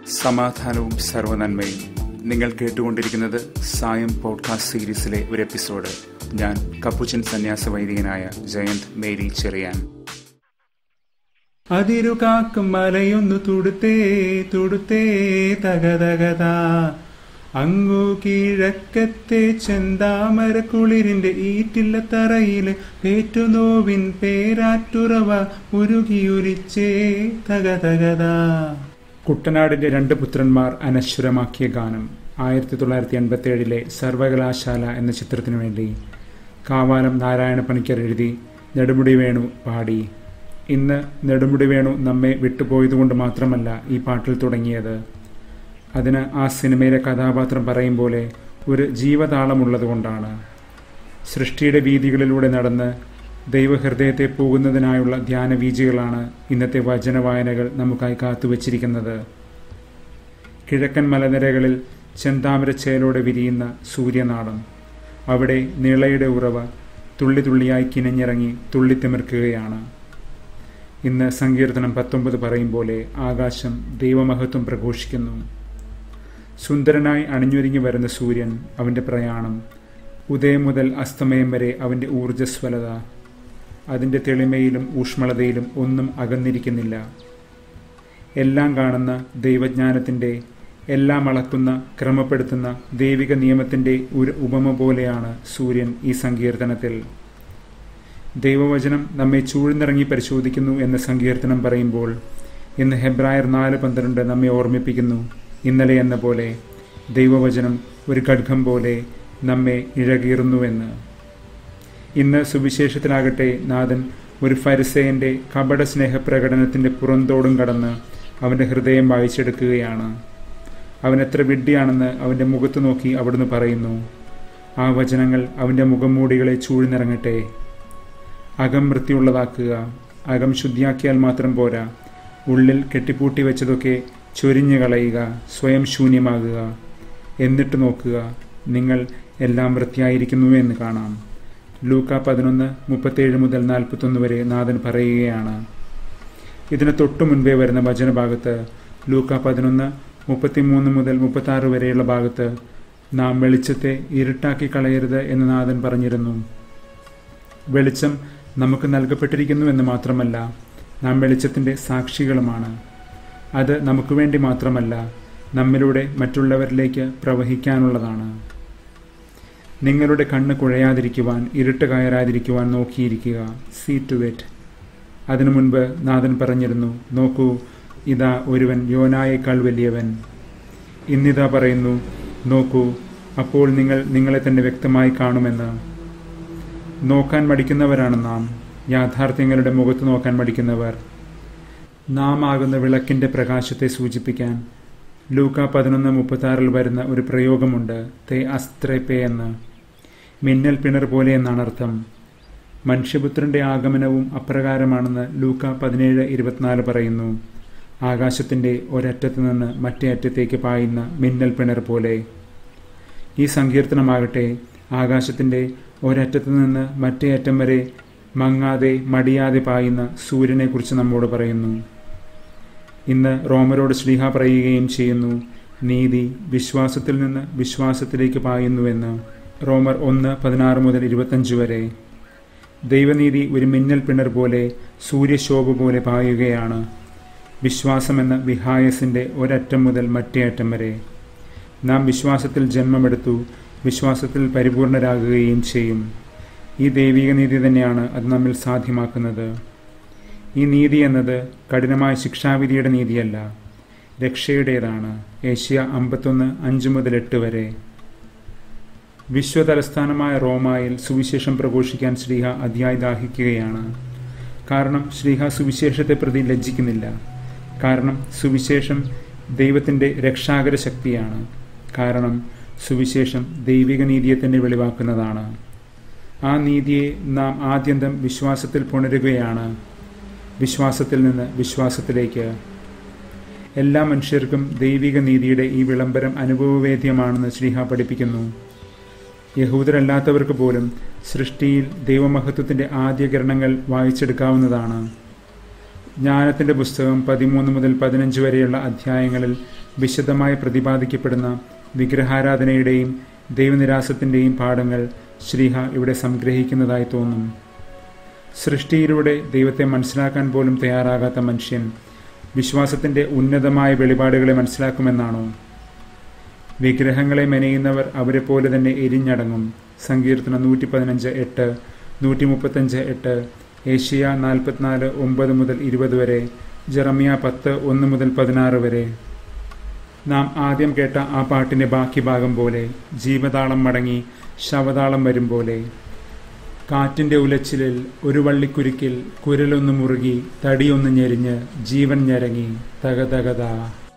സമാധാനവും സർവനന്മയും നിങ്ങൾ കേട്ടുകൊണ്ടിരിക്കുന്നത് സായം പോഡ്കാസ്റ്റ് സീരീസിലെ ഒരു എപ്പിസോഡ് ഞാൻ കപ്പുച്ചൻ സന്യാസ വൈദികനായ ജയന്ത് മേരി ചെറിയാൻ അതിരു കാക്കും മലയൊന്നു തുടുത്തേ തുടുത്തേ തകതകതാ അങ്ങു കിഴക്കത്തെ ചെന്താമര കുളിരിന്റെ ഈറ്റില്ല തറയില് പേറ്റുനോവിൻ പേരാറ്റുറവ ഉരുകിയുരിച്ചേ തകതകതാ കുട്ടനാടിന്റെ രണ്ട് പുത്രന്മാർ അനശ്വരമാക്കിയ ഗാനം ആയിരത്തി തൊള്ളായിരത്തി എൺപത്തി ഏഴിലെ സർവകലാശാല എന്ന ചിത്രത്തിനു വേണ്ടി കാവാലം നാരായണ പണിക്കർ എഴുതി നെടുമുടി വേണു പാടി ഇന്ന് നെടുമുടി വേണു നമ്മെ വിട്ടുപോയതുകൊണ്ട് മാത്രമല്ല ഈ പാട്ടിൽ തുടങ്ങിയത് അതിന് ആ സിനിമയിലെ കഥാപാത്രം പറയും പോലെ ഒരു ജീവതാളമുള്ളതുകൊണ്ടാണ് സൃഷ്ടിയുടെ വീതികളിലൂടെ നടന്ന് ദൈവഹൃദയത്തെ പോകുന്നതിനായുള്ള ധ്യാനവീജികളാണ് ഇന്നത്തെ വചനവായനകൾ നമുക്കായി കാത്തുവച്ചിരിക്കുന്നത് കിഴക്കൻ മലനിരകളിൽ ചെന്താമരച്ചേലോടെ വിരിയുന്ന സൂര്യനാടം അവിടെ നിളയുടെ ഉറവ തുള്ളി തുള്ളിയായി കിനഞ്ഞിറങ്ങി തുള്ളിത്തിമിർക്കുകയാണ് ഇന്ന് സങ്കീർത്തനം പത്തൊമ്പത് പറയും പോലെ ആകാശം ദൈവമഹത്വം പ്രഘോഷിക്കുന്നു സുന്ദരനായി അണിഞ്ഞൊരുങ്ങി വരുന്ന സൂര്യൻ അവൻ്റെ പ്രയാണം ഉദയം മുതൽ അസ്തമയം വരെ അവൻ്റെ ഊർജ്ജസ്വലത അതിൻ്റെ തെളിമയിലും ഊഷ്മളതയിലും ഒന്നും അകന്നിരിക്കുന്നില്ല എല്ലാം കാണുന്ന ദൈവജ്ഞാനത്തിൻ്റെ എല്ലാം അളക്കുന്ന ക്രമപ്പെടുത്തുന്ന ദൈവിക നിയമത്തിൻ്റെ ഒരു ഉപമ പോലെയാണ് സൂര്യൻ ഈ സങ്കീർത്തനത്തിൽ ദൈവവചനം നമ്മെ ചൂഴ്ന്നിറങ്ങി പരിശോധിക്കുന്നു എന്ന് സങ്കീർത്തനം പറയുമ്പോൾ ഇന്ന് ഹെബ്രായർ നാല് പന്ത്രണ്ട് നമ്മെ ഓർമ്മിപ്പിക്കുന്നു ഇന്നലെ എന്ന പോലെ ദൈവവചനം ഒരു ഖഡ്ഗം പോലെ നമ്മെ ഇഴകീറുന്നുവെന്ന് ഇന്ന് സുവിശേഷത്തിലാകട്ടെ നാഥൻ ഒരു ഫരിസേയന്റെ കപട സ്നേഹപ്രകടനത്തിന്റെ പുറന്തോടും കടന്ന് അവന്റെ ഹൃദയം വായിച്ചെടുക്കുകയാണ് അവൻ എത്ര വിഡ്ഢിയാണെന്ന് അവന്റെ മുഖത്ത് നോക്കി അവിടുന്ന് പറയുന്നു ആ വചനങ്ങൾ അവന്റെ മുഖംമൂടികളെ ചൂഴ്ന്നിറങ്ങട്ടെ അകം വൃത്തിയുള്ളതാക്കുക അകം ശുദ്ധിയാക്കിയാൽ മാത്രം പോരാ ഉള്ളിൽ കെട്ടിപ്പൂട്ടി വെച്ചതൊക്കെ ചൊരിഞ്ഞു കളയുക സ്വയം ശൂന്യമാകുക എന്നിട്ട് നോക്കുക നിങ്ങൾ എല്ലാം വൃത്തിയായിരിക്കുന്നു എന്ന് കാണാം ലൂക്ക പതിനൊന്ന് മുപ്പത്തേഴ് മുതൽ നാൽപ്പത്തൊന്ന് വരെ നാഥൻ പറയുകയാണ് ഇതിന് തൊട്ടു മുൻപേ വരുന്ന വചനഭാഗത്ത് ലൂക്ക പതിനൊന്ന് മുപ്പത്തിമൂന്ന് മുതൽ മുപ്പത്താറ് വരെയുള്ള ഭാഗത്ത് നാം വെളിച്ചത്തെ ഇരുട്ടാക്കി കളയരുത് എന്ന് നാഥൻ പറഞ്ഞിരുന്നു വെളിച്ചം നമുക്ക് നൽകപ്പെട്ടിരിക്കുന്നു എന്ന് മാത്രമല്ല നാം വെളിച്ചത്തിൻ്റെ സാക്ഷികളുമാണ് അത് നമുക്ക് വേണ്ടി മാത്രമല്ല നമ്മിലൂടെ മറ്റുള്ളവരിലേക്ക് പ്രവഹിക്കാനുള്ളതാണ് നിങ്ങളുടെ കണ്ണ് കുഴയാതിരിക്കുവാൻ ഇരുട്ട് കയറാതിരിക്കുവാൻ നോക്കിയിരിക്കുക സീ ടു ഇറ്റ് അതിനു മുൻപ് നാഥൻ പറഞ്ഞിരുന്നു നോക്കൂ ഇതാ ഒരുവൻ യോനായേക്കാൾ വലിയവൻ ഇന്നിതാ പറയുന്നു നോക്കൂ അപ്പോൾ നിങ്ങൾ നിങ്ങളെ തന്നെ വ്യക്തമായി കാണുമെന്ന് നോക്കാൻ മടിക്കുന്നവരാണ് നാം യാഥാർത്ഥ്യങ്ങളുടെ മുഖത്ത് നോക്കാൻ മടിക്കുന്നവർ നാം ആകുന്ന വിളക്കിൻ്റെ പ്രകാശത്തെ സൂചിപ്പിക്കാൻ ലൂക്ക പതിനൊന്ന് മുപ്പത്താറിൽ വരുന്ന ഒരു പ്രയോഗമുണ്ട് തേ അസ്ത്രപേ എന്ന് മിന്നൽ പിണർ പോലെ എന്നാണ് അർത്ഥം മനുഷ്യപുത്രന്റെ ആഗമനവും അപ്രകാരമാണെന്ന് ലൂക്ക പതിനേഴ് ഇരുപത്തിനാല് പറയുന്നു ആകാശത്തിൻ്റെ ഒരറ്റത്ത് നിന്ന് മറ്റേ അറ്റത്തേക്ക് പായുന്ന മിന്നൽ പിണർ പോലെ ഈ സങ്കീർത്തനമാകട്ടെ ആകാശത്തിൻ്റെ ഒരറ്റത്ത് നിന്ന് മറ്റേ അറ്റം വരെ മങ്ങാതെ മടിയാതെ പായുന്ന സൂര്യനെക്കുറിച്ച് നമ്മോട് പറയുന്നു ഇന്ന് റോമരോട് ശ്രീഹ പറയുകയും ചെയ്യുന്നു നീതി വിശ്വാസത്തിൽ നിന്ന് വിശ്വാസത്തിലേക്ക് പായുന്നുവെന്ന് റോമർ ഒന്ന് പതിനാറ് മുതൽ ഇരുപത്തഞ്ച് വരെ ദൈവനീതി ഒരു മിന്നൽ പിണർ പോലെ സൂര്യശോഭ പോലെ പായുകയാണ് വിശ്വാസമെന്ന വിഹായസിൻ്റെ ഒരറ്റം മുതൽ മറ്റേ അറ്റം വരെ നാം വിശ്വാസത്തിൽ ജന്മമെടുത്തു വിശ്വാസത്തിൽ പരിപൂർണരാകുകയും ചെയ്യും ഈ ദൈവിക നീതി തന്നെയാണ് അത് നമ്മിൽ സാധ്യമാക്കുന്നത് ഈ നീതി എന്നത് കഠിനമായ ശിക്ഷാവിധിയുടെ നീതിയല്ല രക്ഷയുടേതാണ് ഏഷ്യ അമ്പത്തൊന്ന് അഞ്ച് മുതൽ എട്ട് വരെ വിശ്വതലസ്ഥാനമായ റോമായിൽ സുവിശേഷം പ്രഘോഷിക്കാൻ ശ്രീഹ അതിയായി ദാഹിക്കുകയാണ് കാരണം ശ്രീഹ സുവിശേഷത്തെ പ്രതി ലജ്ജിക്കുന്നില്ല കാരണം സുവിശേഷം ദൈവത്തിൻ്റെ രക്ഷാകര ശക്തിയാണ് കാരണം സുവിശേഷം ദൈവിക നീതിയെ തന്നെ വെളിവാക്കുന്നതാണ് ആ നീതിയെ നാം ആദ്യന്തം വിശ്വാസത്തിൽ പുണരുകയാണ് വിശ്വാസത്തിൽ നിന്ന് വിശ്വാസത്തിലേക്ക് എല്ലാ മനുഷ്യർക്കും ദൈവിക നീതിയുടെ ഈ വിളംബരം അനുഭവവേദ്യമാണെന്ന് ശ്രീഹ പഠിപ്പിക്കുന്നു യഹൂദരല്ലാത്തവർക്ക് പോലും സൃഷ്ടിയിൽ ദൈവമഹത്വത്തിൻ്റെ ആദ്യ കിരണങ്ങൾ വായിച്ചെടുക്കാവുന്നതാണ് ജ്ഞാനത്തിന്റെ പുസ്തകം പതിമൂന്ന് മുതൽ പതിനഞ്ച് വരെയുള്ള അധ്യായങ്ങളിൽ വിശദമായി പ്രതിപാദിക്കപ്പെടുന്ന വിഗ്രഹാരാധനയുടെയും ദൈവനിരാസത്തിന്റെയും പാഠങ്ങൾ ശ്രീഹ ഇവിടെ സംഗ്രഹിക്കുന്നതായി തോന്നും സൃഷ്ടിയിലൂടെ ദൈവത്തെ മനസ്സിലാക്കാൻ പോലും തയ്യാറാകാത്ത മനുഷ്യൻ വിശ്വാസത്തിന്റെ ഉന്നതമായ വെളിപാടുകളെ മനസ്സിലാക്കുമെന്നാണോ വിഗ്രഹങ്ങളെ മെനയുന്നവർ അവരെ പോലെ തന്നെ എരിഞ്ഞടങ്ങും സങ്കീർത്തനം നൂറ്റി പതിനഞ്ച് എട്ട് നൂറ്റി മുപ്പത്തഞ്ച് എട്ട് ഏഷ്യ നാൽപ്പത്തിനാല് ഒമ്പത് മുതൽ ഇരുപത് വരെ ജറമിയ പത്ത് ഒന്ന് മുതൽ പതിനാറ് വരെ നാം ആദ്യം കേട്ട ആ പാട്ടിന്റെ ബാക്കി ഭാഗം പോലെ ജീവതാളം മടങ്ങി ശവതാളം വരും പോലെ കാറ്റിന്റെ ഉലച്ചിലിൽ ഒരു വള്ളിക്കുരുക്കിൽ കുരലൊന്ന് മുറുകി തടിയൊന്ന് ഞെരിഞ്ഞ് ജീവൻ ഞരങ്ങി തകതകതാ